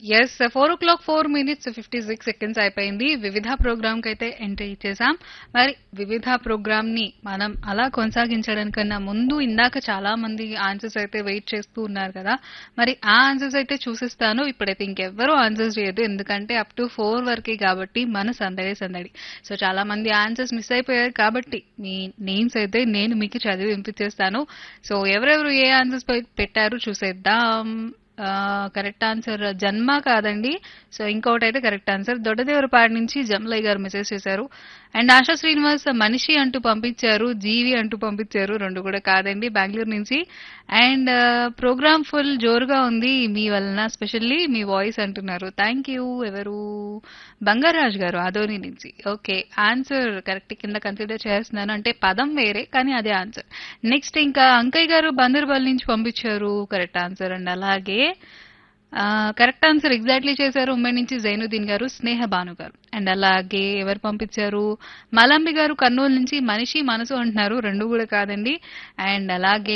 yes four o'clock four minutes fifty six seconds అయిపోయింది Vividh programme కి అయితే entry ఇచ్చేసాం మరి వివిధ ప్రోగ్రామ్ ని మనం అలా కొనసాగించడానికన్నా ముందు ఇందాక చాలా మంది ఆన్సర్స్ అయితే వెయిట్ చేస్తూ ఉన్నారు కదా మరి ఆ ఆన్సర్స్ అయితే చూసిస్తాను ఇప్పుడైతే ఇంకెవ్వరూ ఆన్సర్స్ చేయదు ఎందుకంటే అప్ టు ఫోర్ వరకే కాబట్టి మన సందడి సందడి సో చాలా మంది ఆన్సర్స్ మిస్ అయిపోయారు కాబట్టి మీ నేమ్స్ అయితే నేను మీకు చదివి వినిపించేస్తాను సో ఎవరెవరు ఏ ఆన్సర్స్ పెట్టారు చూసేద్దాం కరెక్ట్ ఆన్సర్ జన్మ కాదండి సో ఇంకొకటి అయితే కరెక్ట్ ఆన్సర్ దొడ్డదేవరపాడు నుంచి జమ్లయ్య గారు మెసేజ్ చేశారు అండ్ ఆశా శ్రీనివాస్ మనిషి అంటూ పంపించారు జీవి అంటూ పంపించారు రెండు కూడా కాదండి బెంగళూరు నుంచి అండ్ ప్రోగ్రామ్ ఫుల్ జోరుగా ఉంది మీ వలన స్పెషల్లీ మీ వాయిస్ అంటున్నారు థ్యాంక్ యూ ఎవరు బంగారాజ్ గారు ఆదోని నుంచి ఓకే ఆన్సర్ కరెక్ట్ కింద కన్సిడర్ చేస్తున్నాను అంటే పదం వేరే కానీ అదే ఆన్సర్ నెక్స్ట్ ఇంకా అంకయ్య గారు బందర్బల్ నుంచి పంపించారు కరెక్ట్ ఆన్సర్ అండ్ అలాగే కరెక్ట్ ఆన్సర్ ఎగ్జాక్ట్లీ చేశారు ఉమ్మడి నుంచి జైనుద్దీన్ గారు స్నేహ భాను గారు అండ్ అలాగే ఎవరు పంపించారు మలంబి గారు కర్నూలు నుంచి మనిషి మనసు అంటున్నారు రెండు కూడా కాదండి అండ్ అలాగే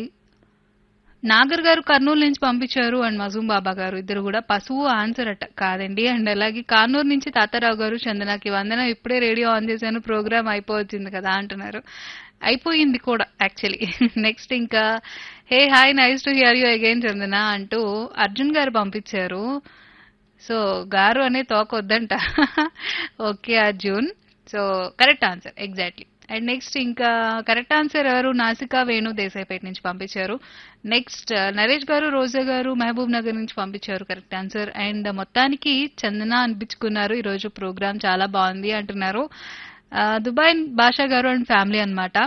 నాగర్ గారు కర్నూలు నుంచి పంపించారు అండ్ మజూం బాబా గారు ఇద్దరు కూడా పశువు ఆన్సర్ అట కాదండి అండ్ అలాగే కానూరు నుంచి తాతారావు గారు చందనాకి వందన ఇప్పుడే రేడియో ఆన్ చేశాను ప్రోగ్రామ్ అయిపోవచ్చింది కదా అంటున్నారు అయిపోయింది కూడా యాక్చువల్లీ నెక్స్ట్ ఇంకా hey hi nice to hear you again Chandana అంటూ అర్జున్ గారు పంపించారు సో గారు అనే తోక వద్దంట okay Arjun so correct answer exactly and next ఇంకా కరెక్ట్ ఆన్సర్ ఎవరు నాసికా వేణు దేశాయిపేట నుంచి పంపించారు నెక్స్ట్ నరేష్ గారు రోజా గారు మహబూబ్ నగర్ నుంచి పంపించారు కరెక్ట్ ఆన్సర్ అండ్ మొత్తానికి చందన అనిపించుకున్నారు ఈరోజు ప్రోగ్రామ్ చాలా బాగుంది అంటున్నారు దుబాయ్ భాషా గారు అండ్ ఫ్యామిలీ అనమాట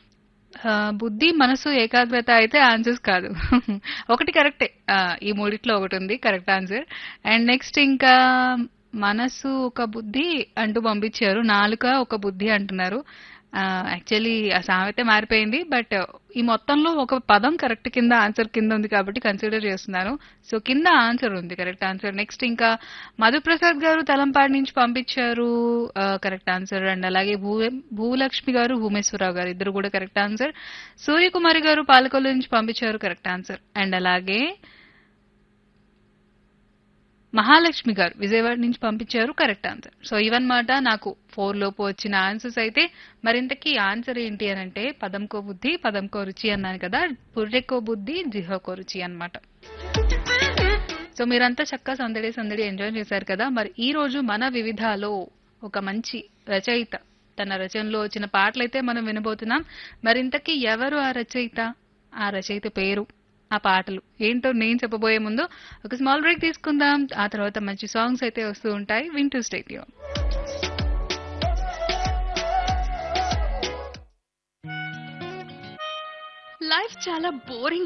బుద్ధి మనసు ఏకాగ్రత అయితే ఆన్సర్స్ కాదు ఒకటి కరెక్టే ఈ మూడిట్లో ఒకటి ఉంది కరెక్ట్ ఆన్సర్ అండ్ నెక్స్ట్ ఇంకా మనసు ఒక బుద్ధి అంటూ పంపించారు నాలుక ఒక బుద్ధి అంటున్నారు యాక్చువల్లీ ఆ సామెత మారిపోయింది బట్ ఈ మొత్తంలో ఒక పదం కరెక్ట్ కింద ఆన్సర్ కింద ఉంది కాబట్టి కన్సిడర్ చేస్తున్నాను సో కింద ఆన్సర్ ఉంది కరెక్ట్ ఆన్సర్ నెక్స్ట్ ఇంకా మధుప్రసాద్ గారు తలంపాడు నుంచి పంపించారు కరెక్ట్ ఆన్సర్ అండ్ అలాగే భూ భూలక్ష్మి గారు భూమేశ్వరరావు గారు ఇద్దరు కూడా కరెక్ట్ ఆన్సర్ సూర్యకుమారి గారు పాలకొల్లు నుంచి పంపించారు కరెక్ట్ ఆన్సర్ అండ్ అలాగే మహాలక్ష్మి గారు విజయవాడ నుంచి పంపించారు కరెక్ట్ ఆన్సర్ సో ఇవన్నమాట నాకు ఫోర్ లోపు వచ్చిన ఆన్సర్స్ అయితే మరింతకి ఆన్సర్ ఏంటి అని అంటే పదంకో బుద్ధి పదంకో రుచి అన్నాను కదా పుర్రెకో బుద్ధి జిహోకో రుచి అనమాట సో మీరంతా చక్కగా సందడి సందడి ఎంజాయ్ చేశారు కదా మరి ఈ రోజు మన వివిధాలో ఒక మంచి రచయిత తన రచనలో వచ్చిన పాటలైతే మనం వినబోతున్నాం మరింతకి ఎవరు ఆ రచయిత ఆ రచయిత పేరు ఆ పాటలు ఏంటో నేను చెప్పబోయే ముందు ఒక స్మాల్ బ్రేక్ తీసుకుందాం ఆ తర్వాత మంచి సాంగ్స్ అయితే వస్తూ ఉంటాయి వింటూ స్టేడియం లైఫ్ చాలా బోరింగ్